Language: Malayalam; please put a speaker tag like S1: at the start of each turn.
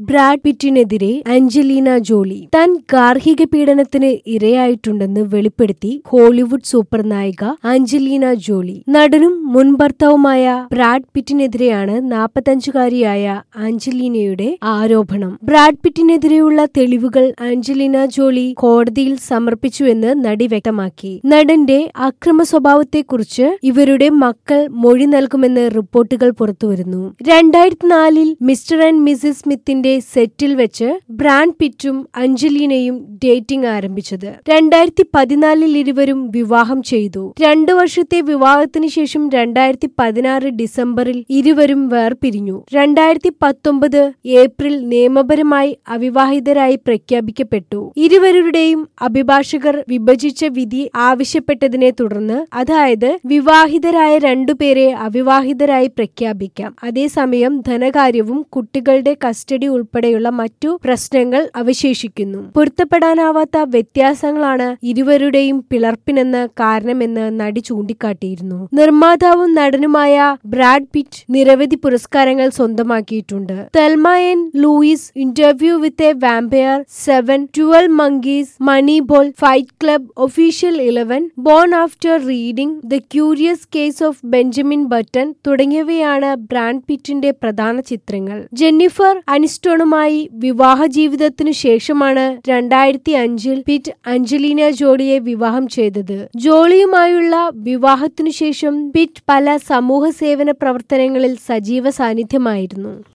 S1: ബ്രാഡ് പിറ്റിനെതിരെ അഞ്ജലീന ജോളി താൻ ഗാർഹിക പീഡനത്തിന് ഇരയായിട്ടുണ്ടെന്ന് വെളിപ്പെടുത്തി ഹോളിവുഡ് സൂപ്പർ നായിക അഞ്ജലീന ജോളി നടനും മുൻ ഭർത്താവുമായ ബ്രാഡ് പിറ്റിനെതിരെയാണ് നാൽപ്പത്തഞ്ചുകാരിയായ അഞ്ജലീനയുടെ ആരോപണം ബ്രാഡ് പിറ്റിനെതിരെയുള്ള തെളിവുകൾ അഞ്ജലീന ജോളി കോടതിയിൽ സമർപ്പിച്ചുവെന്ന് നടി വ്യക്തമാക്കി നടന്റെ അക്രമ സ്വഭാവത്തെക്കുറിച്ച് ഇവരുടെ മക്കൾ മൊഴി നൽകുമെന്ന് റിപ്പോർട്ടുകൾ പുറത്തുവരുന്നു രണ്ടായിരത്തി നാലിൽ മിസ്റ്റർ ആൻഡ് മിസിസ് സ്മിത്തിന്റെ സെറ്റിൽ വെച്ച് ബ്രാൻഡ് പിറ്റും അഞ്ജലീനയും ഡേറ്റിംഗ് ആരംഭിച്ചത് രണ്ടായിരത്തി പതിനാലിൽ ഇരുവരും വിവാഹം ചെയ്തു രണ്ടു വർഷത്തെ വിവാഹത്തിന് ശേഷം രണ്ടായിരത്തി പതിനാറ് ഡിസംബറിൽ ഇരുവരും വേർപിരിഞ്ഞു രണ്ടായിരത്തി പത്തൊമ്പത് ഏപ്രിൽ നിയമപരമായി അവിവാഹിതരായി പ്രഖ്യാപിക്കപ്പെട്ടു ഇരുവരുടെയും അഭിഭാഷകർ വിഭജിച്ച വിധി ആവശ്യപ്പെട്ടതിനെ തുടർന്ന് അതായത് വിവാഹിതരായ രണ്ടുപേരെ അവിവാഹിതരായി പ്രഖ്യാപിക്കാം അതേസമയം ധനകാര്യവും കുട്ടികളുടെ കസ്റ്റഡി ഉൾപ്പെടെയുള്ള മറ്റു പ്രശ്നങ്ങൾ അവശേഷിക്കുന്നു പൊരുത്തപ്പെടാനാവാത്ത വ്യത്യാസങ്ങളാണ് ഇരുവരുടെയും പിളർപ്പിനെന്ന് കാരണമെന്ന് നടി ചൂണ്ടിക്കാട്ടിയിരുന്നു നിർമ്മാതാവും നടനുമായ ബ്രാഡ് പിറ്റ് നിരവധി പുരസ്കാരങ്ങൾ സ്വന്തമാക്കിയിട്ടുണ്ട് Thelma and Louise interview with a vampire seven twelve monkeys money ball fight club official eleven burn after reading the curious case of Benjamin Button തുടങ്ങിയവയാണ് ബ്രാൻഡ് പിറ്റിന്റെ പ്രധാന ചിത്രങ്ങൾ ജെന്നിഫർ അനിസ്റ്റോണുമായി വിവാഹ ജീവിതത്തിനു ശേഷമാണ് രണ്ടായിരത്തി അഞ്ചിൽ പിറ്റ് അഞ്ജലീന ജോളിയെ വിവാഹം ചെയ്തത് ജോളിയുമായുള്ള വിവാഹത്തിനു ശേഷം പിറ്റ് പല സമൂഹ സേവന പ്രവർത്തനങ്ങളിൽ സജീവ സാന്നിധ്യമായിരുന്നു